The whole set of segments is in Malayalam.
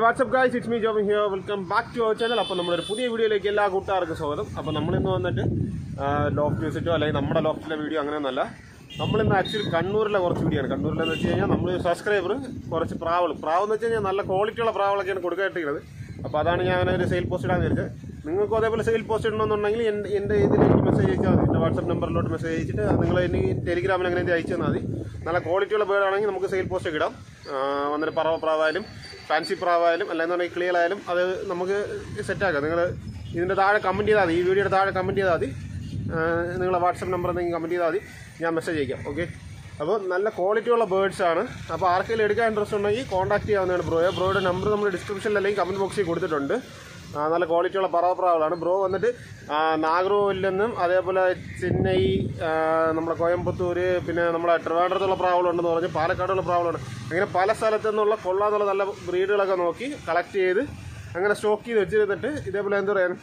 WhatsApp guys it's me Jobin here welcome back to our channel അപ്പോൾ നമ്മുടെ ഒരു പുതിയ വീഡിയോയിലേക്ക് എല്ലാ കൂട്ടുകാർക്കും സ്വാഗതം അപ്പോൾ നമ്മളിന്ന് വന്നിട്ട് ലോഫ്റ്റ് വിസിറ്റോ അല്ലെങ്കിൽ നമ്മുടെ ലോഫ്റ്റിലെ വീഡിയോ അങ്ങനെയൊന്നുമല്ല നമ്മളിന്ന് ആക്ച്വലി കണ്ണൂരിലെ കുറച്ച് വീഡിയോ ആണ് കണ്ണൂരിലെന്ന് വെച്ച് കഴിഞ്ഞാൽ നമ്മൾ സബ്സ്ക്രൈബർ കുറച്ച് പ്രാവൾ പ്രാവ് എന്ന് വെച്ച് കഴിഞ്ഞാൽ നല്ല ക്വാളിറ്റിയുള്ള പ്രാവളൊക്കെയാണ് കൊടുക്കാട്ടിരിക്കുന്നത് അപ്പോൾ അതാണ് ഞാൻ അങ്ങനെ ഒരു സെയിൽ പോസ്റ്റ് ഇടാൻ വിചാരിച്ചത് നിങ്ങൾക്കും അതേപോലെ സെയിൽ പോസ്റ്റ് ഇടണമെന്നുണ്ടെങ്കിൽ എൻ്റെ എൻ്റെ ഇതിൽ എനിക്ക് മെസ്സേജ് അയച്ചാൽ മതി എൻ്റെ വാട്സപ്പ് നമ്പറിലോട്ട് മെസ്സേജ് അയച്ചിട്ട് നിങ്ങൾ എനിക്ക് ടെലിഗ്രാമിൽ അങ്ങനെ അയച്ചു തന്നാൽ മതി നല്ല ക്വാളിറ്റിയുള്ള ബേർഡ് ആണെങ്കിൽ നമുക്ക് സെയിൽ പോസ്റ്റ് ഒക്കെ ഇടാം ആ, വന്നിട്ട് പറവ പ്രാവായാലും ഫാൻസി പ്രാവായാലും അല്ലെന്നുണ്ടെങ്കിൽ ക്ലിയർ ആയാലും അത് നമുക്ക് സെറ്റാക്കാം നിങ്ങൾ ഇതിൻ്റെ താഴെ കമൻറ്റ് ചെയ്താൽ മതി ഈ വീഡിയോയുടെ താഴെ കമൻറ്റ് ചെയ്താൽ മതി നിങ്ങളെ വാട്സപ്പ് നമ്പർ എന്തെങ്കിലും കമൻറ്റ് ചെയ്താൽ മതി ഞാൻ മെസ്സേജ് അയക്കാം ഓക്കെ അപ്പോൾ നല്ല ക്വാളിറ്റിയുള്ള ബേർഡ്സ് ആണ് അപ്പോൾ ആർക്കെങ്കിലും എടുക്കാൻ ഇൻട്രസ്റ്റ് ഉണ്ടെങ്കിൽ കോൺടാക്ട് ചെയ്യാവുന്നതാണ് ബ്രോയെ ബ്രോയുടെ നമ്പർ നമ്മൾ ഡിസ്ക്രിപ്ഷനിൽ അല്ലെങ്കിൽ കമൻറ്റ് ബോക്സിൽ കൊടുത്തിട്ടുണ്ട് ആ, നല്ല ക്വാളിറ്റിയുള്ള പറവപ്രാവുകളാണ് ബ്രോ വന്നിട്ട് ആ, നാഗർകോവിലിൽ നിന്നും അതേപോലെ ചെന്നൈ ആ, നമ്മുടെ കോയമ്പത്തൂർ പിന്നെ നമ്മുടെ ട്രിവാൻഡ്രത്തുള്ള പ്രാവുകളുണ്ടെന്ന് പറഞ്ഞ് പാലക്കാടുള്ള പ്രാവുകളുണ്ട് അങ്ങനെ പല സ്ഥലത്തു നിന്നുള്ള കൊള്ളാന്നുള്ള നല്ല ബ്രീഡുകളൊക്കെ നോക്കി കളക്ട് ചെയ്ത് അങ്ങനെ സ്റ്റോക്ക് ചെയ്ത് വെച്ചിരുന്നിട്ട് ഇതേപോലെ എന്താ പറയുക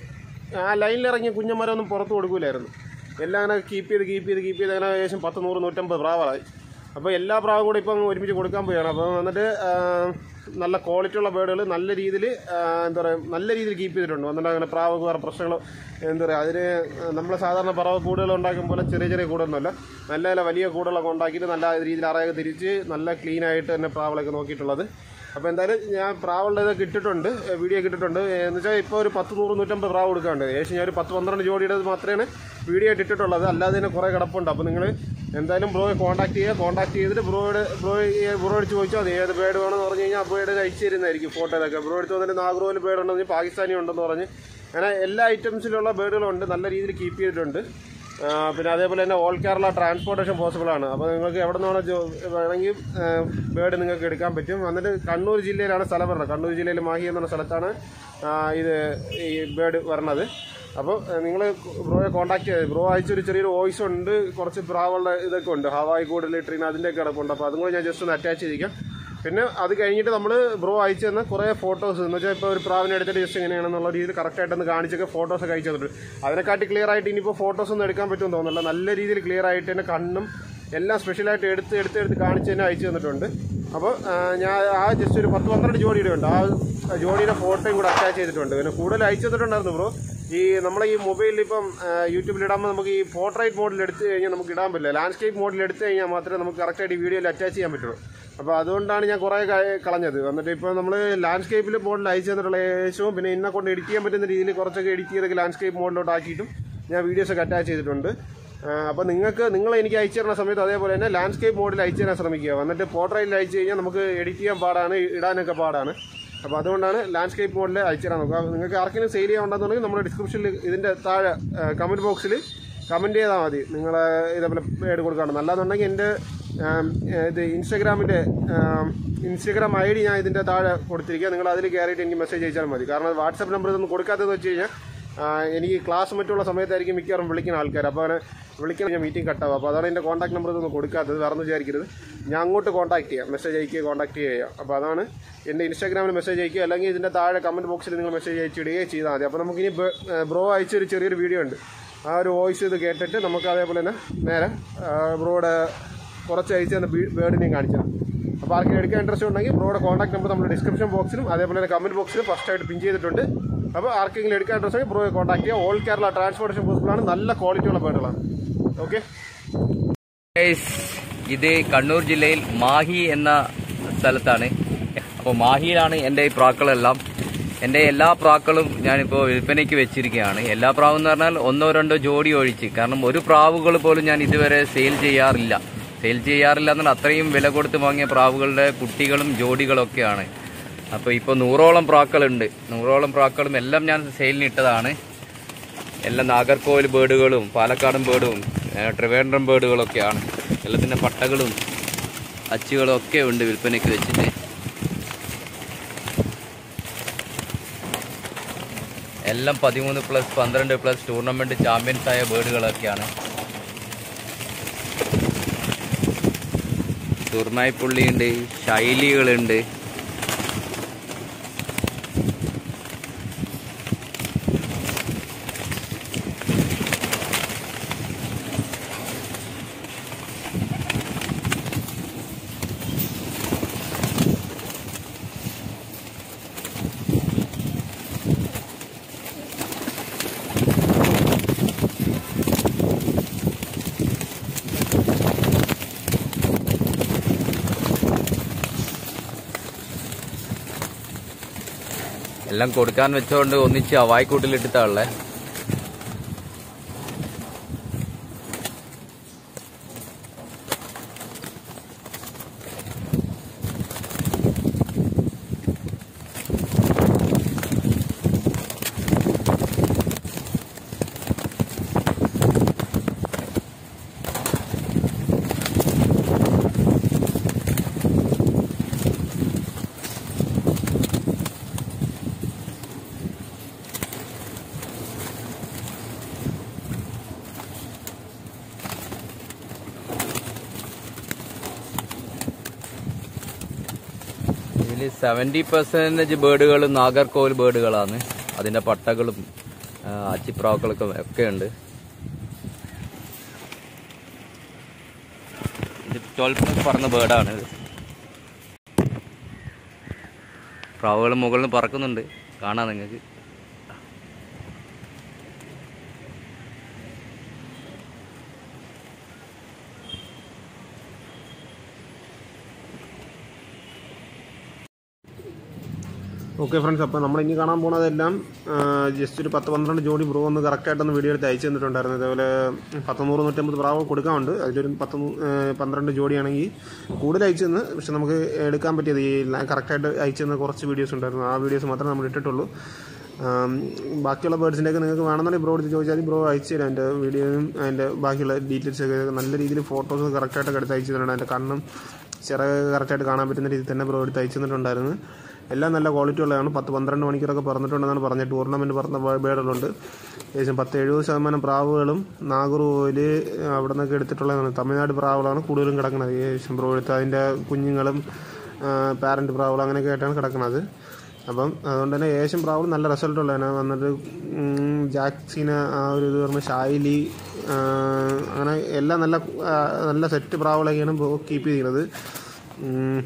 ആ ലൈനിലിറങ്ങിയ കുഞ്ഞന്മാരൊന്നും പുറത്ത് കൊടുക്കൂലായിരുന്നു എല്ലാം അങ്ങനെ കീപ്പ് ചെയ്ത് കീപ്പ് ചെയ്ത് കീപ്പ് ചെയ്ത് അങ്ങനെ ഏകദേശം പത്ത് നൂറ് നൂറ്റമ്പത് പ്രാവായി അപ്പോൾ എല്ലാ പ്രാവും കൂടെ ഇപ്പം ഒരുമിച്ച് കൊടുക്കാൻ പോവുകയാണ് അപ്പോൾ വന്നിട്ട് ആ, നല്ല ക്വാളിറ്റിയുള്ള ബേഡുകൾ നല്ല രീതിയിൽ എന്താ പറയുക നല്ല രീതിയിൽ കീപ്പ് ചെയ്തിട്ടുണ്ട് വന്നിട്ട് അങ്ങനെ പ്രാവ് വേറെ പ്രശ്നങ്ങൾ എന്താ പറയുക അതിന് നമ്മൾ സാധാരണ പറവ കൂടുകൾ ഉണ്ടാക്കും പോലെ ചെറിയ ചെറിയ കൂടൊന്നുമല്ല നല്ല നല്ല വലിയ കൂടുകളൊക്കെ ഉണ്ടാക്കിയിട്ട് നല്ല രീതിയിൽ അറയൊക്കെ തിരിച്ച് നല്ല ക്ലീൻ ആയിട്ട് തന്നെ പ്രാവുകളൊക്കെ നോക്കിയിട്ടുള്ളത് അപ്പോൾ എന്തായാലും ഞാൻ പ്രാവുകളുടെ ഇതൊക്കെ ഇട്ടിട്ടുണ്ട് ഏഹ് വീഡിയോ ഒക്കെ ഇട്ടിട്ടുണ്ട് എന്ന് വെച്ചാൽ ഇപ്പോൾ ഒരു പത്ത് നൂറ് നൂറ്റമ്പത് പ്രാവ് കൊടുക്കാണ്ട് ഏകദേശം ഞാൻ ഒരു പത്ത് പന്ത്രണ്ട് ജോഡിയുടെ മാത്രമേ വീഡിയോ ആയിട്ട് ഇട്ടിട്ടുള്ളത് അല്ലാതെ തന്നെ കുറേ കിടപ്പുണ്ട് അപ്പോൾ നിങ്ങൾ എന്തായാലും ബ്രോയെ കോൺടാക്ട് ചെയ്യുക കോൺടാക്ട് ചെയ്തിട്ട് ബ്രോയുടെ ബ്രോ ബ്രോയോട് ചോദിച്ചാൽ മതി ഏത് ബേഡ് വേണമെന്ന് പറഞ്ഞു കഴിഞ്ഞാൽ ആ ബേഡ് അയച്ചു തരുന്നതായിരിക്കും ഫോട്ടോയിലൊക്കെ ബ്രോ എടുത്ത് വന്നിട്ട് നാഗർകോവിൽ ബേഡ് ഉണ്ടെന്ന് പാകിസ്ഥാനി ഉണ്ടെന്ന് പറഞ്ഞ് അങ്ങനെ എല്ലാ ഐറ്റംസിലുള്ള ബേഡുകളും ഉണ്ട് നല്ല രീതിയിൽ കീപ്പ് ചെയ്തിട്ടുണ്ട് ആ, പിന്നെ അതേപോലെ തന്നെ ഓൾ കേരള ട്രാൻസ്പോർട്ടേഷൻ പോസിബിൾ ആണ് അപ്പോൾ നിങ്ങൾക്ക് എവിടെ നിന്നാണ് ജോ വേണമെങ്കിൽ ബേർഡ് നിങ്ങൾക്ക് എടുക്കാൻ പറ്റും വന്നിട്ട് കണ്ണൂർ ജില്ലയിലാണ് സ്ഥലം വരുന്നത് കണ്ണൂർ ജില്ലയിൽ മാഹി എന്നുള്ള സ്ഥലത്താണ് ആ, ഇത് ഈ ബേർഡ് വരണത് അപ്പോൾ നിങ്ങൾ ബ്രോയെ കോൺടാക്ട് ചെയ്ത് ബ്രോ അയച്ചൊരു ചെറിയൊരു വോയിസ് ഉണ്ട് കുറച്ച് പ്രാവുള്ള ഇതൊക്കെ ഉണ്ട് ഹവായി കൂടുതൽ ട്രീൻ അതിൻ്റെയൊക്കെ കിടപ്പുണ്ട് അപ്പോൾ അതും കൂടെ ഞാൻ ജസ്റ്റ് ഒന്ന് അറ്റാച്ച് ചെയ്തിരിക്കാം പിന്നെ അത് കഴിഞ്ഞിട്ട് നമ്മൾ ബ്രോ അയച്ചു തന്ന കുറേ ഫോട്ടോസ് എന്ന് വെച്ചാൽ ഇപ്പോൾ ഒരു പ്രാവിനെ എടുത്തിട്ട് ജസ്റ്റ് എങ്ങനെയാണെന്നുള്ള രീതിയിൽ കറക്റ്റായിട്ടൊന്ന് കാണിച്ചൊക്കെ ഫോട്ടോസൊക്കെ അയച്ചു തന്നിട്ടുണ്ട് അതിനെക്കാട്ടി ക്ലിയർ ആയിട്ട് ഇനിയിപ്പോൾ ഫോട്ടോസ് ഒന്നും എടുക്കാൻ പറ്റുമെന്ന് തോന്നുന്നില്ല നല്ല രീതിയിൽ ക്ലിയർ ആയിട്ട് തന്നെ കണ്ണും എല്ലാം സ്പെഷ്യലായിട്ട് എടുത്ത് എടുത്ത് എടുത്ത് കാണിച്ച് തന്നെ അയച്ചു തന്നിട്ടുണ്ട് അപ്പോൾ ആ, ഞാൻ ആ ജസ്റ്റ് ഒരു പത്ത് പന്ത്രണ്ട് ജോഡിയുടെ ഉണ്ട് ആ ജോഡിയുടെ ഫോട്ടോയും കൂടെ അറ്റാച്ച് ചെയ്തിട്ടുണ്ട് പിന്നെ കൂടുതൽ അയച്ചു തന്നിട്ടുണ്ടായിരുന്നു ബ്രോ ഈ നമ്മളെ ഈ മൊബൈലിൽ ഇപ്പം യൂട്യൂബിൽ ഇടാകുമ്പോൾ നമുക്ക് ഈ പോർട്രേറ്റ് മോഡിൽ എടുത്ത് കഴിഞ്ഞാൽ നമുക്ക് ഇടാൻ പറ്റില്ല ലാൻഡ്സ്കേപ്പ് മോഡിൽ എടുത്ത് കഴിഞ്ഞാൽ മാത്രമേ നമുക്ക് കറക്റ്റായിട്ട് ഈ വീഡിയോയിൽ അറ്റാച്ച് ചെയ്യാൻ പറ്റുള്ളൂ അപ്പോൾ അതുകൊണ്ടാണ് ഞാൻ കുറേ ക- കളഞ്ഞത് എന്നിട്ട് ഇപ്പോൾ നമ്മൾ ലാൻഡ്സ്കേപ്പിൽ മോഡിൽ അയച്ചു തന്നിട്ടുള്ള ഏകദേശവും പിന്നെ എന്നെ കൊണ്ട് എഡിറ്റ് ചെയ്യാൻ പറ്റുന്ന രീതിയിൽ കുറച്ചൊക്കെ എഡിറ്റ് ചെയ്തൊക്കെ ലാൻഡ്സ്കേപ്പ് മോഡിലോട്ട് ആക്കിയിട്ടും ഞാൻ വീഡിയോസൊക്കെ അറ്റാച്ച് ചെയ്തിട്ടുണ്ട് അപ്പോൾ നിങ്ങൾക്ക് നിങ്ങൾ എനിക്ക് അയച്ചു തരുന്ന സമയത്ത് അതേപോലെ തന്നെ ലാൻഡ്സ്കേപ്പ് മോഡിൽ അയച്ചു തരാൻ ശ്രമിക്കുക വന്നിട്ട് പോർട്രേറ്റിൽ അയച്ചു കഴിഞ്ഞാൽ നമുക്ക് എഡിറ്റ് ചെയ്യാൻ പാടാണ് ഇടാനൊക്കെ പാടാണ് അപ്പോൾ അതുകൊണ്ടാണ് ലാൻഡ്സ്കേപ്പ് മോഡിൽ അയച്ചു തരാൻ നോക്കുക നിങ്ങൾക്ക് ആർക്കെങ്കിലും സെയിൽ ചെയ്യാൻ ഉണ്ടെന്നുണ്ടെങ്കിൽ നമ്മുടെ ഡിസ്ക്രിപ്ഷനിൽ ഇതിൻ്റെ താഴെ കമൻറ്റ് ബോക്സിൽ കമൻറ്റ് ചെയ്താൽ മതി നിങ്ങൾ ഇതേപോലെ പേഡ് കൊടുക്കണം അല്ലാന്നുണ്ടെങ്കിൽ എൻ്റെ ആം, ഇത് ഇൻസ്റ്റാഗ്രാമിൻ്റെ ഇൻസ്റ്റാഗ്രാം ഐ ഡി ഞാൻ ഇതിൻ്റെ താഴെ കൊടുത്തിരിക്കുക നിങ്ങൾ അതിൽ കയറിയിട്ട് എനിക്ക് മെസ്സേജ് അയച്ചാൽ മതി കാരണം വാട്സപ്പ് നമ്പർ ഇതൊന്നും കൊടുക്കാത്തതെന്ന് വെച്ച് കഴിഞ്ഞാൽ ആ, എനിക്ക് ക്ലാസ് മറ്റുള്ള സമയത്തായിരിക്കും മിക്കവാറും വിളിക്കുന്ന ആൾക്കാർ അപ്പോൾ അങ്ങനെ വിളിക്കണം ഞാൻ മീറ്റിംഗ് കട്ടാവും അപ്പോൾ അതാണ് എൻ്റെ കോൺടാക്ട് നമ്പർ ഇതൊന്നും കൊടുക്കാത്തത് വേറെ ഒന്നും വിചാരിക്കരുത് ഞാൻ അങ്ങോട്ട് കോൺടാക്ട് ചെയ്യാം മെസ്സേജ് അയക്കുക കോൺടാക്ട് ചെയ്യുക അപ്പോൾ അതാണ് എൻ്റെ ഇൻസ്റ്റാഗ്രാമിൽ മെസ്സേജ് അയക്കുക അല്ലെങ്കിൽ ഇതിൻ്റെ താഴെ കമൻറ്റ് ബോക്സിൽ നിങ്ങൾ മെസ്സേജ് അയച്ചിടുകയോ ചെയ്താൽ മതി അപ്പോൾ നമുക്കിനി ബ്രോ അയച്ചൊരു ചെറിയൊരു വീഡിയോ ഉണ്ട് ആ ഒരു വോയിസ് ഇത് കേട്ടിട്ട് നമുക്ക് അതേപോലെ തന്നെ നേരെ ബ്രോയുടെ കുറച്ച് അയച്ചു തന്ന ബേർഡിനെയും കാണിച്ചു തരാം അപ്പോൾ ആർക്കും എടുക്കാൻ ഇൻട്രസ്റ്റ് ഉണ്ടെങ്കിൽ ബ്രോയുടെ കോൺടാക്ട് നമ്പർ നമ്മൾ ഡിസ്ക്രിപ്ഷൻ ബോക്സിലും അതേപോലെ തന്നെ കമൻറ്റ് ബോക്സിലും ഫസ്റ്റ് ആയിട്ട് പിൻ ചെയ്തിട്ടുണ്ട് അപ്പോൾ ആർക്കെങ്കിലും എടുക്കാൻ ഇൻട്രസ്റ്റ് ഉണ്ടെങ്കിൽ ബ്രോയെ കോൺടാക്ട് ചെയ്യുക ഓൾ കേരള ട്രാൻസ്പോർട്ടേഷൻ പോസിബിളാണ് നല്ല ക്വാളിറ്റിയുള്ള ബേർഡുകളാണ് ഓക്കെ ഗൈസ്, ഇത് കണ്ണൂർ ജില്ലയിൽ മാഹി എന്ന സ്ഥലത്താണ് അപ്പോൾ മാഹിയിലാണ് എൻ്റെ ഈ പ്രാക്കളെല്ലാം എൻ്റെ എല്ലാ പ്രാക്കളും ഞാനിപ്പോൾ വിൽപ്പനയ്ക്ക് വെച്ചിരിക്കുകയാണ് എല്ലാ പ്രാവും എന്ന് പറഞ്ഞാൽ ഒന്നോ രണ്ടോ ജോഡി ഒഴിച്ച് കാരണം ഒരു പ്രാവുകൾ പോലും ഞാൻ ഇതുവരെ സെയിൽ ചെയ്യാറില്ല സെയിൽ ചെയ്യാറില്ല എന്നാൽ അത്രയും വില കൊടുത്ത് വാങ്ങിയ പ്രാവുകളുടെ കുട്ടികളും ജോഡികളൊക്കെയാണ് അപ്പോൾ ഇപ്പോൾ നൂറോളം പ്രാക്കളുണ്ട് നൂറോളം പ്രാക്കളും എല്ലാം ഞാൻ സെയിലിന് ഇട്ടതാണ് എല്ലാം നാഗർകോവിൽ ബേഡുകളും പാലക്കാടൻ ബേഡും ഏഹ് ട്രിവാൻഡ്രം ബേഡുകളൊക്കെയാണ് എല്ലാത്തിൻ്റെ പട്ടകളും അച്ചുകളും ഒക്കെ ഉണ്ട് വിൽപ്പനയ്ക്ക് വെച്ചിട്ട് എല്ലാം പതിമൂന്ന് പ്ലസ് പന്ത്രണ്ട് പ്ലസ് ടൂർണമെന്റ് ചാമ്പ്യൻസ് ആയ ബേഡുകളൊക്കെയാണ് സുർമായിപ്പുള്ളിയുണ്ട് ശൈലികളുണ്ട് എല്ലാം കൊടുക്കാൻ വെച്ചോണ്ട് ഒന്നിച്ച് അവായിക്കൂട്ടിലിട്ടിട്ടാണല്ലേ ഇതിൽ സെവൻറ്റി പെർസെൻറ്റേജ് ബേർഡുകളും നാഗർകോവിൽ ബേർഡുകളാണ് അതിന്റെ പട്ടകളും ആ, അച്ചിപ്രാക്കളൊക്കെ ഒക്കെ ഉണ്ട് ഇത് ട്വൽവ് പ്ലസ് പറഞ്ഞ ബേർഡാണ് ഇത് പ്രാവുകൾ മുകളിൽ നിന്ന് പറക്കുന്നുണ്ട് കാണാം നിങ്ങൾക്ക് ഓക്കെ ഫ്രണ്ട്സ് അപ്പോൾ നമ്മൾ ഇനി കാണാൻ പോണതെല്ലാം ജസ്റ്റ് ഒരു പത്ത് പന്ത്രണ്ട് ജോഡി ബ്രോ ഒന്ന് കറക്റ്റായിട്ടൊന്ന് വീഡിയോ എടുത്ത് അയച്ചു തന്നിട്ടുണ്ടായിരുന്നു അതേപോലെ പത്തൊന്നൂറ് നൂറ്റമ്പത് പ്രാവ് കൊടുക്കാറുണ്ട് അതിലൊരു പത്ത് നൂ- ഏഹ് പന്ത്രണ്ട് ജോഡിയാണെങ്കിൽ കൂടുതൽ അയച്ചു തന്ന് പക്ഷെ നമുക്ക് എടുക്കാൻ പറ്റിയത് ഈ കറക്റ്റായിട്ട് അയച്ചു തന്ന കുറച്ച് വീഡിയോസ് ഉണ്ടായിരുന്നു ആ വീഡിയോസ് മാത്രമേ നമ്മൾ ഇട്ടിട്ടുള്ളൂ ആം, ബാക്കിയുള്ള ബേർഡ്സിൻ്റെയൊക്കെ നിങ്ങൾക്ക് വേണമെന്നുണ്ടെങ്കിൽ ബ്രോ എടുത്ത് ചോദിച്ചാൽ ബ്രോ അയച്ചു തരാം എൻ്റെ വീഡിയോയും അതിൻ്റെ ബാക്കിയുള്ള ഡീറ്റെയിൽസ് ഒക്കെ നല്ല രീതിയിൽ ഫോട്ടോസ് കറക്റ്റായിട്ടൊക്കെ എടുത്ത് അയച്ചു തരണം എൻ്റെ കണ്ണും ചിറക് കറക്റ്റായിട്ട് കാണാൻ പറ്റുന്ന രീതിയിൽ തന്നെ ബ്രോ എടുത്ത് അയച്ചു തന്നിട്ടുണ്ടായിരുന്നു എല്ലാം നല്ല ക്വാളിറ്റി ഉള്ളതാണ് പത്ത് പന്ത്രണ്ട് മണിക്കൂറൊക്കെ പറഞ്ഞിട്ടുണ്ടെന്നാണ് പറഞ്ഞത് ടൂർണമെൻറ്റ് പറഞ്ഞ ബേഡുകളുണ്ട് ഏകദേശം പത്ത് എഴുപത് ശതമാനം പ്രാവുകളും നാഗർകോവിൽ അവിടെ നിന്നൊക്കെ എടുത്തിട്ടുള്ളതാണ് തമിഴ്നാട് പ്രാവുകളാണ് കൂടുതലും കിടക്കുന്നത് ഏകദേശം ബ്രോ എടുത്ത് അതിൻ്റെ കുഞ്ഞുങ്ങളും പാരൻറ്റ് പ്രാവുകളും അങ്ങനെയൊക്കെ ആയിട്ടാണ് കിടക്കുന്നത് അപ്പം അതുകൊണ്ട് തന്നെ ഏഷ്യൻ പ്രാവൾ നല്ല റിസൾട്ട് ഉള്ളതാണ് വന്നിട്ട് ഉം, ജാക്സിന് ആ ഒരു ഇത് പറഞ്ഞ ഷായിലി ആ, അങ്ങനെ എല്ലാം നല്ല ആ, നല്ല സെറ്റ് പ്രാവളൊക്കെയാണ് കീപ്പ് ചെയ്യുന്നത് ഉം,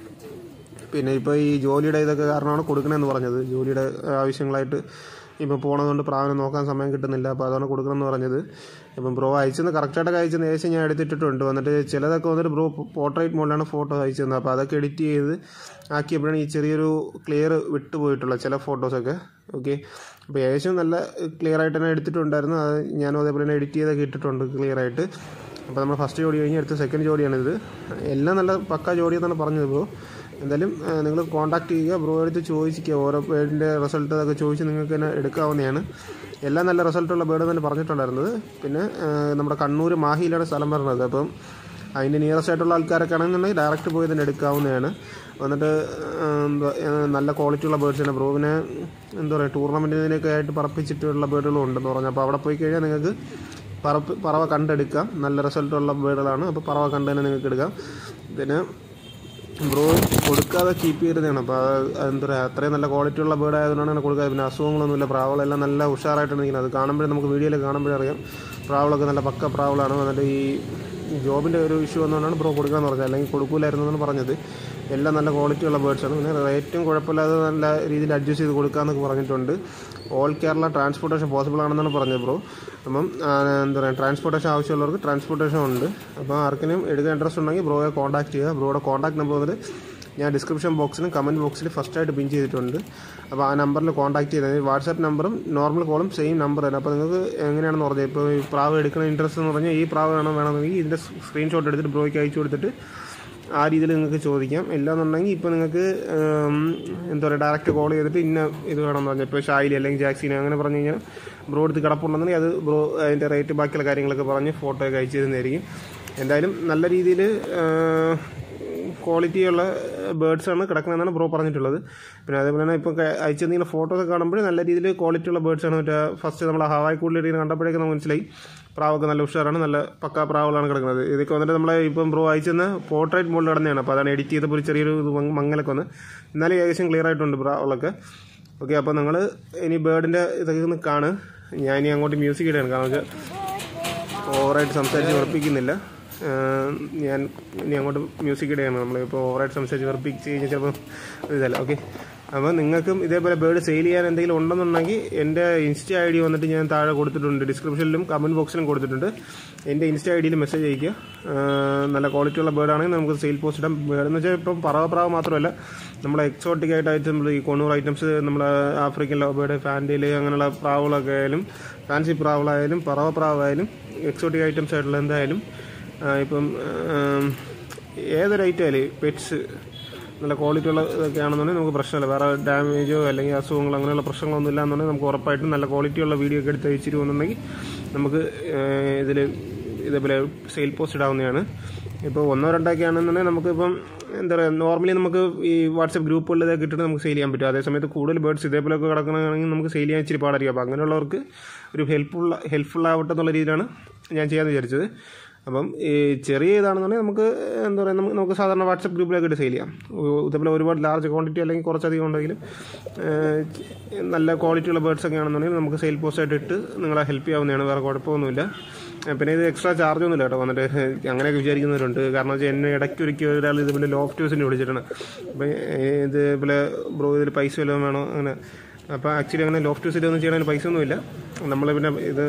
പിന്നെ ഇപ്പോൾ ഈ ജോലിയുടെ ഇതൊക്കെ കാരണമാണ് കൊടുക്കണമെന്ന് പറഞ്ഞത് ജോലിയുടെ ആവശ്യങ്ങളായിട്ട് ഇപ്പം പോണതുകൊണ്ട് പ്രാവിനെ നോക്കാൻ സമയം കിട്ടുന്നില്ല അപ്പോൾ അതാണ് കൊടുക്കണമെന്ന് പറഞ്ഞത് ഇപ്പം ബ്രോ അയച്ചെന്ന് കറക്റ്റായിട്ടൊക്കെ അയച്ചെന്ന് ഏകദേശം ഞാൻ എടുത്തിട്ടുണ്ട് വന്നിട്ട് ചിലതൊക്കെ വന്നിട്ട് ബ്രോ പോർട്രേറ്റ് മോഡിലാണ് ഫോട്ടോ അയച്ചത് അപ്പോൾ അതൊക്കെ എഡിറ്റ് ചെയ്ത് ആക്കിയപ്പോഴാണ് ഈ ചെറിയൊരു ക്ലിയർ വിട്ടുപോയിട്ടുള്ള ചില ഫോട്ടോസൊക്കെ ഓക്കെ അപ്പോൾ ഏകദേശം നല്ല ക്ലിയർ ആയിട്ട് തന്നെ എടുത്തിട്ടുണ്ടായിരുന്നു അത് ഞാനും അതേപോലെ തന്നെ എഡിറ്റ് ചെയ്തൊക്കെ ഇട്ടിട്ടുണ്ട് ക്ലിയർ ആയിട്ട് അപ്പോൾ നമ്മൾ ഫസ്റ്റ് ജോഡി കഴിഞ്ഞ് അടുത്ത സെക്കൻഡ് ജോഡിയാണിത് എല്ലാം നല്ല പക്ക ജോഡിയെന്നാണ് പറഞ്ഞത് ബ്രോ എന്തായാലും നിങ്ങൾ കോൺടാക്ട് ചെയ്യുക ബ്രോ എടുത്ത് ചോദിക്കുക ഓരോ ബേഡിൻ്റെ റിസൾട്ട് അതൊക്കെ ചോദിച്ച് നിങ്ങൾക്ക് തന്നെ എടുക്കാവുന്നതാണ് എല്ലാം നല്ല റിസൾട്ടുള്ള ബേഡ് തന്നെ പറഞ്ഞിട്ടുണ്ടായിരുന്നത് പിന്നെ ആ, നമ്മുടെ കണ്ണൂർ മാഹിയിലാണ് സ്ഥലം പറഞ്ഞത് അപ്പം അതിൻ്റെ നിയറസ്റ്റ് ആയിട്ടുള്ള ആൾക്കാരൊക്കെ ആണെന്നുണ്ടെങ്കിൽ ഡയറക്റ്റ് പോയി തന്നെ എടുക്കാവുന്നതാണ് വന്നിട്ട് ആ, എന്താ ആ, നല്ല ക്വാളിറ്റി ഉള്ള ബേഡ്സാണ് ബ്രോവിനെ എന്താ പറയുക ടൂർണമെൻറ്റിനൊക്കെ ആയിട്ട് പറപ്പിച്ചിട്ടുള്ള ബേഡുകളും ഉണ്ടെന്ന് പറഞ്ഞു അപ്പോൾ അവിടെ പോയി കഴിഞ്ഞാൽ നിങ്ങൾക്ക് പറപ്പ് പറവ കണ്ടെടുക്കാം നല്ല റിസൾട്ടുള്ള ബേഡുകളാണ് അപ്പോൾ പറവ കണ്ട് തന്നെ നിങ്ങൾക്ക് എടുക്കാം പിന്നെ ബ്രോ കൊടുക്കാതെ കീപ്പ് ചെയ്തതാണ് അപ്പോൾ എന്താ പറയുക അത്രയും നല്ല ക്വാളിറ്റി ഉള്ള ബേഡ് ആയതുകൊണ്ടാണ് അങ്ങനെ കൊടുക്കാതെ പിന്നെ അസുഖങ്ങളൊന്നുമില്ല പ്രാവളെല്ലാം നല്ല ഉഷാറായിട്ടാണ് നിൽക്കുന്നത് അത് കാണുമ്പോഴേ നമുക്ക് വീഡിയോയിൽ കാണുമ്പോഴേ അറിയാം പ്രാവളൊക്കെ നല്ല പക്ക പ്രാവളാണ് എന്നിട്ട് ഈ ജോബിൻ്റെ ഒരു ഇഷ്യൂ വന്നുകൊണ്ടാണ് ബ്രോ കൊടുക്കാമെന്ന് പറഞ്ഞത് അല്ലെങ്കിൽ കൊടുക്കൂലായിരുന്നു എന്നാണ് പറഞ്ഞത് എല്ലാം നല്ല ക്വാളിറ്റി ഉള്ള ബേഡ്സാണ് പിന്നെ റേറ്റും കുഴപ്പമില്ലാതെ നല്ല രീതിയിൽ അഡ്ജസ്റ്റ് ചെയ്ത് കൊടുക്കാമെന്നൊക്കെ പറഞ്ഞിട്ടുണ്ട് ഓൾ കേരള ട്രാൻസ്പോർട്ടേഷൻ പോസിബിൾ ആണെന്നാണ് പറഞ്ഞത് ബ്രോ അപ്പം ആ, എന്താ പറയുക ട്രാൻസ്പോർട്ടേഷൻ ആവശ്യമുള്ളവർക്ക് ട്രാൻസ്പോർട്ടേഷൻ ഉണ്ട് അപ്പോൾ ആർക്കെങ്കിലും എടുക്കാൻ ഇൻട്രസ്റ്റ് ഉണ്ടെങ്കിൽ ബ്രോയെ കോൺടാക്ട് ചെയ്യുക ബ്രോയുടെ കോൺടാക്ട് നമ്പർ വന്നിട്ട് ഞാൻ ഡിസ്ക്രിപ്ഷൻ ബോക്സിലും കമൻറ്റ് ബോക്സിൽ ഫസ്റ്റായിട്ട് പിൻ ചെയ്തിട്ടുണ്ട് അപ്പോൾ ആ നമ്പറിൽ കോൺടാക്ട് ചെയ്താൽ വാട്സാപ്പ് നമ്പറും നോർമൽ കോളും സെയിം നമ്പർ തന്നെ അപ്പോൾ നിങ്ങൾക്ക് എങ്ങനെയാണെന്ന് പറഞ്ഞാൽ ഇപ്പോൾ ഈ പ്രാവ് എടുക്കുന്ന ഇൻട്രസ്റ്റ് എന്ന് പറഞ്ഞാൽ ഈ പ്രാവ് വേണം വേണമെങ്കിൽ ഇതിൻ്റെ സ്ക്രീൻഷോട്ട് എടുത്തിട്ട് ബ്രോയ്ക്ക് അയച്ചു കൊടുത്തിട്ട് ആ രീതിയിൽ നിങ്ങൾക്ക് ചോദിക്കാം ഇല്ലാന്നുണ്ടെങ്കിൽ ഇപ്പോൾ നിങ്ങൾക്ക് ഉം, എന്താ പറയുക ഡയറക്റ്റ് കോൾ ചെയ്തിട്ട് ഇന്ന ഇത് വേണമെന്ന് പറഞ്ഞാൽ ഇപ്പോൾ ഷായിലി അല്ലെങ്കിൽ ജാക്സിന് അങ്ങനെ പറഞ്ഞു കഴിഞ്ഞാൽ ബ്രോ എടുത്ത് കിടപ്പുണ്ടെന്നുണ്ടെങ്കിൽ അത് ബ്രോ അതിൻ്റെ റേറ്റ് ബാക്കിയുള്ള കാര്യങ്ങളൊക്കെ പറഞ്ഞ് ഫോട്ടോ ഒക്കെ അയച്ചു തരുന്നതായിരിക്കും എന്തായാലും നല്ല രീതിയിൽ ക്വാളിറ്റിയുള്ള ബേർഡ്സ് ആണ് കിടക്കുന്നതെന്നാണ് ബ്രോ പറഞ്ഞിട്ടുള്ളത് പിന്നെ അതേപോലെ തന്നെ ഇപ്പോൾ അയച്ചു തന്നിങ്ങനെ ഫോട്ടോസ് കാണുമ്പോൾ നല്ല രീതിയിൽ ക്വാളിറ്റി ഉള്ള ബേർഡ്സ് ആണ് മറ്റേ ഫസ്റ്റ് നമ്മൾ ഹവായ് കൂടുതൽ കണ്ടപ്പോഴേക്കും നമുക്ക് മനസ്സിലായി പ്രാവൊക്കെ നല്ല ഉഷാറാണ് നല്ല പക്ക പ്രാവുകളാണ് കിടക്കുന്നത് ഇതൊക്കെ വന്നിട്ട് നമ്മളെ ഇപ്പം ബ്രോ അയച്ചെന്ന പോർട്രേറ്റ് മോഡിൽ കിടന്നതാണ് അപ്പോൾ അതാണ് എഡിറ്റ് ചെയ്തപ്പോൾ ഒരു ചെറിയൊരു ഇത് മങ്ങ- മങ്ങലൊക്കെ വന്ന് എന്നാലും ഏകദേശം ക്ലിയർ ആയിട്ടുണ്ട് പ്രാവുകളൊക്കെ ഓക്കെ അപ്പോൾ നിങ്ങൾ ഇനി ബേർഡിൻ്റെ ഇതൊക്കെ ഒന്ന് കാണ് ഞാൻ ഇനി അങ്ങോട്ട് മ്യൂസിക് ഇടുകയാണ് കാരണം വെച്ചാൽ ഓവറായിട്ട് സംസാരിച്ച് ഉറപ്പിക്കുന്നില്ല ഏഹ് ഞാൻ ഇനി അങ്ങോട്ട് മ്യൂസിക് ഇടുകയാണ് നമ്മളിപ്പോൾ ഓവറായിട്ട് സംസാരിച്ച് ഉറപ്പിച്ച് കഴിഞ്ഞാൽ ചിലപ്പോൾ ഇതല്ല ഓക്കെ അപ്പോൾ നിങ്ങൾക്കും ഇതേപോലെ ബേർഡ് സെയിൽ ചെയ്യാൻ എന്തെങ്കിലും ഉണ്ടെന്നുണ്ടെങ്കിൽ എൻ്റെ ഇൻസ്റ്റ ഐ ഡി വന്നിട്ട് ഞാൻ താഴെ കൊടുത്തിട്ടുണ്ട് ഡിസ്ക്രിപ്ഷനിലും കമൻറ്റ് ബോക്സിലും കൊടുത്തിട്ടുണ്ട് എൻ്റെ ഇൻസ്റ്റ ഐ ഡിയിൽ മെസ്സേജ് അയക്കുക ആ, നല്ല ക്വാളിറ്റി ഉള്ള ബേർഡാണെങ്കിൽ നമുക്ക് സെയിൽ പോസ്റ്റ് ഇടാം ബേർഡ് എന്ന് വെച്ചാൽ ഇപ്പം പറവ പ്രാവ് മാത്രമല്ല നമ്മുടെ എക്സോട്ടിക് ആയിട്ട് ഐറ്റംസ് ഈ കൊണ്ണൂർ ഐറ്റംസ് നമ്മുടെ ആഫ്രിക്കൻ ലവ് ബേർഡ് ഫാൻഡിൽ അങ്ങനെയുള്ള പ്രാവുകളൊക്കെ ആയാലും ഫാൻസി പ്രാവുകളായാലും പറവ പ്രാവായാലും എക്സോട്ടിക് ഐറ്റംസ് ആയിട്ടുള്ള എന്തായാലും ആ, ഇപ്പം ആ, ഏതൊരു ഐറ്റം ആയാലും പെറ്റ്സ് നല്ല ക്വാളിറ്റി ഉള്ള ഇതൊക്കെ ആണെന്നുണ്ടെങ്കിൽ നമുക്ക് പ്രശ്നമില്ല വേറെ ഡാമേജോ അല്ലെങ്കിൽ അസുഖങ്ങളോ അങ്ങനെയുള്ള പ്രശ്നങ്ങളൊന്നും ഇല്ല എന്നുണ്ടെങ്കിൽ നമുക്ക് ഉറപ്പായിട്ടും നല്ല ക്വാളിറ്റി ഉള്ള വീഡിയോ ഒക്കെ എടുത്ത് അയച്ചിരുന്നുണ്ടെങ്കിൽ നമുക്ക് ഇതിൽ ഇതേപോലെ സെയിൽ പോസ്റ്റ് ഇടാവുന്നതാണ് ഇപ്പോൾ ഒന്നോ രണ്ടൊക്കെ ആണെന്നുണ്ടെങ്കിൽ നമുക്കിപ്പം എന്താ പറയുക നോർമലി നമുക്ക് ഈ വാട്സപ്പ് ഗ്രൂപ്പുകളിലൊക്കെ ഇട്ടിട്ട് നമുക്ക് സെയിൽ ചെയ്യാൻ പറ്റും അതേസമയത്ത് കൂടുതൽ ബേർഡ്സ് ഇതേപോലെയൊക്കെ കിടക്കണമെങ്കിൽ നമുക്ക് സെയിൽ ചെയ്യാൻ ഇച്ചിരി പാടായിരിക്കും അപ്പോൾ അങ്ങനെയുള്ളവർക്ക് ഒരു ഹെൽപ്ഫുൾ ഹെൽപ്ഫുൾ ആവട്ടെ എന്നുള്ള രീതിയിലാണ് ഞാൻ ചെയ്യാമെന്ന് വിചാരിച്ചത് അപ്പം ഈ ചെറിയ ഇതാണെന്നുണ്ടെങ്കിൽ നമുക്ക് എന്താ പറയുക നമുക്ക് നമുക്ക് സാധാരണ വാട്സപ്പ് ഗ്രൂപ്പിലൊക്കെ ഇട്ട് സെയിൽ ചെയ്യാം ഉ- ഇതേപോലെ ഒരുപാട് ലാർജ് ക്വാണ്ടിറ്റി അല്ലെങ്കിൽ കുറച്ചധികം ഉണ്ടെങ്കിലും ഏഹ്, നല്ല ക്വാളിറ്റി ഉള്ള ബേർഡ്സ് ഒക്കെ ആണെന്നുണ്ടെങ്കിൽ നമുക്ക് സെയിൽ പോസ്റ്റ് ആയിട്ട് ഇട്ട് നിങ്ങളെ ഹെൽപ്പ് ചെയ്യാവുന്നതാണ് വേറെ കുഴപ്പമൊന്നുമില്ല ഏഹ്, പിന്നെ ഇത് എക്സ്ട്രാ ചാർജ് ഒന്നുമില്ല കേട്ടോ വന്നിട്ട് അങ്ങനെയൊക്കെ വിചാരിക്കുന്നവരുണ്ട് കാരണം വെച്ചാൽ എന്നെ ഇടയ്ക്ക് ഒരിക്കൽ ഒരാൾ ഇതുപോലെ ലോഫ്റ്റ് ഹൗസിൻ്റെ വിളിച്ചിട്ടാണ് അപ്പം ഇതേപോലെ ബ്രോ ഇതിൽ പൈസ വല്ലതും വേണോ അങ്ങനെ അപ്പോൾ ആക്ച്വലി അങ്ങനെ ലോഫ്റ്റ് ഹൗസിൽ ഒന്നും ചെയ്യണതിന് പൈസ ഒന്നുമില്ല നമ്മൾ പിന്നെ ഇത്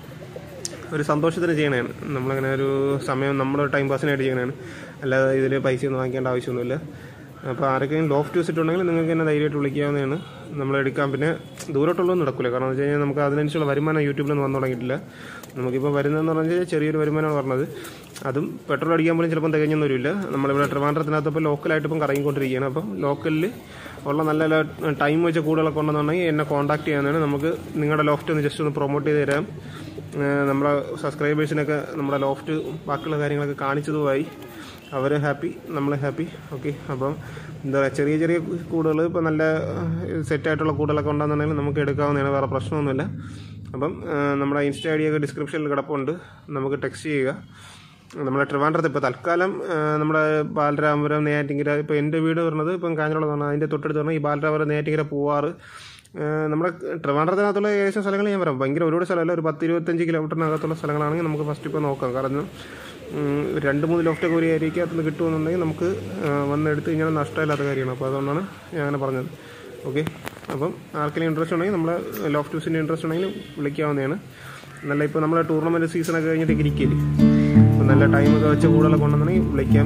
ഒരു സന്തോഷത്തിന് ചെയ്യണതാണ് നമ്മളങ്ങനെ ഒരു സമയം നമ്മുടെ ടൈം പാസിനായിട്ട് ചെയ്യണതാണ് അല്ലാതെ ഇതിൽ പൈസ ഒന്നും വാങ്ങിക്കേണ്ട ആവശ്യമൊന്നുമില്ല അപ്പോൾ ആരൊക്കെയും ലോഫ്റ്റ് വെച്ചിട്ടുണ്ടെങ്കിൽ നിങ്ങൾക്ക് തന്നെ ധൈര്യമായിട്ട് വിളിക്കാവുന്നതാണ് നമ്മൾ എടുക്കാം പിന്നെ ദൂരോട്ടുള്ളതൊന്നും നടക്കില്ല കാരണം എന്ന് വെച്ച് കഴിഞ്ഞാൽ നമുക്ക് അതിനനുസരിച്ചുള്ള വരുമാനം യൂട്യൂബിലൊന്നും വന്നു തുടങ്ങിയിട്ടില്ല നമുക്കിപ്പോൾ വരുന്നതെന്ന് പറഞ്ഞു കഴിഞ്ഞാൽ ചെറിയൊരു വരുമാനമാണ് പറഞ്ഞത് അതും പെട്രോൾ അടിക്കാൻ പോലും ചിലപ്പം തികഞ്ഞൊന്നും വരില്ല നമ്മളിവിടെ ട്രിവാൻഡ്രത്തിനകത്തപ്പോൾ ലോക്കലായിട്ട് ഇപ്പം കറങ്ങിക്കൊണ്ടിരിക്കുകയാണ് അപ്പം ലോക്കലിൽ ഉള്ള നല്ല നല്ല ടൈം വെച്ച കൂടുതലൊക്കെ ഉണ്ടെന്നുണ്ടെങ്കിൽ എന്നെ കോൺടാക്ട് ചെയ്യാനാണ് നമുക്ക് നിങ്ങളുടെ ലോഫ്റ്റ് ഒന്ന് ജസ്റ്റ് ഒന്ന് പ്രൊമോട്ട് ചെയ്ത് തരാം ഏഹ് നമ്മുടെ സബ്സ്ക്രൈബേഴ്സിനൊക്കെ നമ്മുടെ ലോഫ്റ്റ് ബാക്കിയുള്ള കാര്യങ്ങളൊക്കെ കാണിച്ചതുമായി അവർ ഹാപ്പി നമ്മൾ ഹാപ്പി ഓക്കെ അപ്പം എന്താ പറയുക ചെറിയ ചെറിയ കൂടുകൾ ഇപ്പോൾ നല്ല സെറ്റായിട്ടുള്ള കൂടുകളൊക്കെ ഉണ്ടെന്നുണ്ടെങ്കിൽ നമുക്ക് എടുക്കാവുന്നതാണ് വേറെ പ്രശ്നമൊന്നുമില്ല അപ്പം ഏഹ് നമ്മുടെ ഇൻസ്റ്റ ഐ ഡിയൊക്കെ ഡിസ്ക്രിപ്ഷനിൽ കിടപ്പുണ്ട് നമുക്ക് ടെക്സ്റ്റ് ചെയ്യുക നമ്മുടെ ട്രിവാൻഡ്രത്ത് ഇപ്പോൾ തൽക്കാലം ആ, നമ്മുടെ ബാലരാമപുരം നെയ്യാറ്റിങ്കര ഇപ്പോൾ എൻ്റെ വീട് വരുന്നത് ഇപ്പം കാഞ്ഞിരമുള്ള പറഞ്ഞാൽ അതിൻ്റെ തൊട്ടടുത്ത് പറഞ്ഞാൽ ഈ ബാലരാമപുരം നെയ്യാറ്റിങ്കര പൂവാറ് ആ, നമ്മുടെ ട്രിവാൻഡ്രത്തിനകത്തുള്ള ഏകദേശം സ്ഥലങ്ങൾ ഞാൻ പറയാം ഭയങ്കര ഒരുപാട് സ്ഥലമല്ല ഒരു പത്ത് ഇരുപത്തഞ്ച് കിലോമീറ്ററിനകത്തുള്ള സ്ഥലങ്ങളാണെങ്കിൽ നമുക്ക് ഫസ്റ്റ് ഇപ്പോൾ നോക്കാം കാരണം ഉം, ഒരു രണ്ട് മൂന്ന് ലോഫ്റ്റൊക്കെ ഒരു ഏരിയക്കകത്ത് നിന്ന് കിട്ടുമെന്നുണ്ടെങ്കിൽ നമുക്ക് ആ, വന്നെടുത്ത് കഴിഞ്ഞാൽ നഷ്ടമില്ലാത്ത കാര്യമാണ് അപ്പോൾ അതുകൊണ്ടാണ് ഞാൻ അങ്ങനെ പറഞ്ഞത് ഓക്കെ അപ്പം ആർക്കെങ്കിലും ഇൻട്രസ്റ്റ് ഉണ്ടെങ്കിൽ നമ്മളെ ലോഫ്റ്റ് ഹൗസിൻ്റെ ഇൻട്രസ്റ്റ് ഉണ്ടെങ്കിൽ വിളിക്കാവുന്നതാണ് നല്ല ഇപ്പോൾ നമ്മുടെ ടൂർണമെൻറ്റ് സീസണൊക്കെ കഴിഞ്ഞിട്ട് ഇരിക്കില്ലേ അപ്പം നല്ല ടൈമൊക്കെ വെച്ച് കൂടുതലൊക്കെ ഉണ്ടെന്നുണ്ടെങ്കിൽ വിളിക്കാം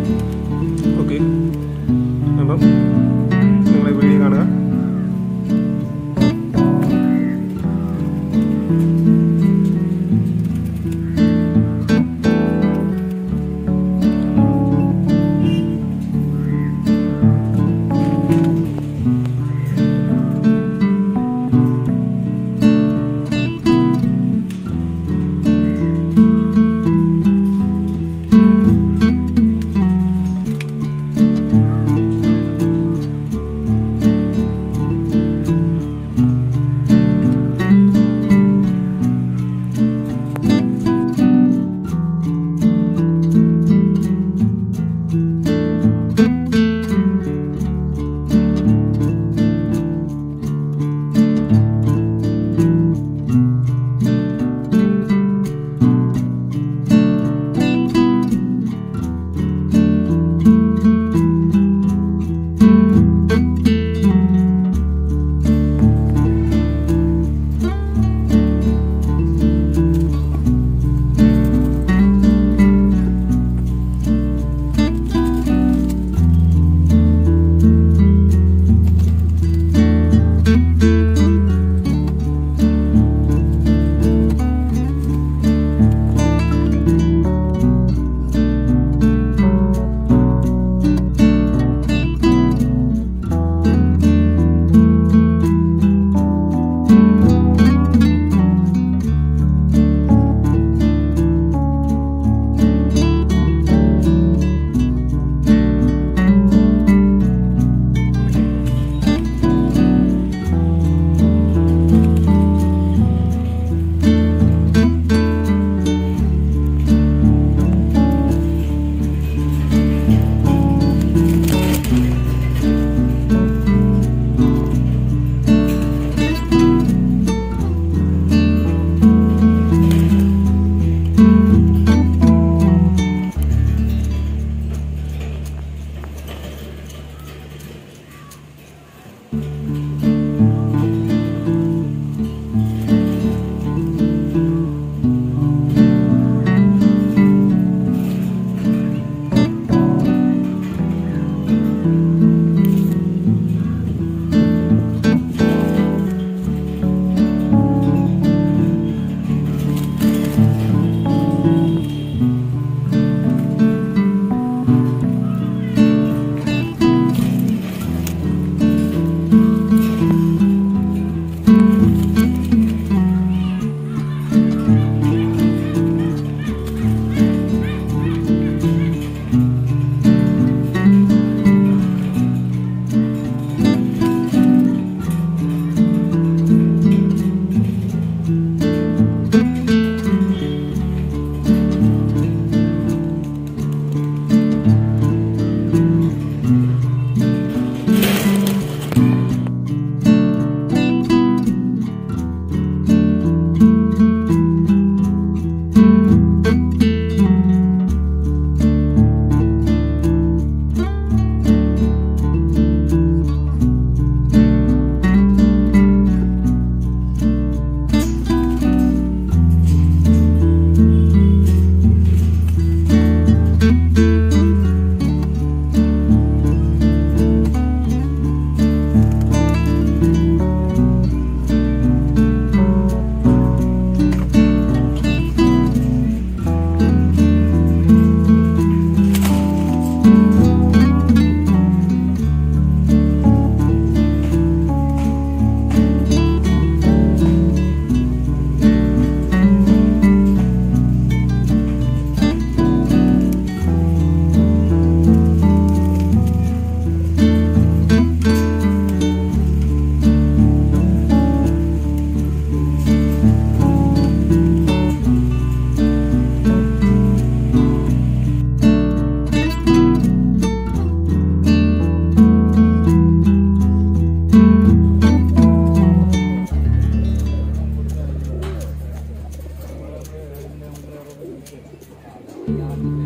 ഓക്കെ അപ്പം നിങ്ങൾ വീഡിയോ കാണുക यहाँ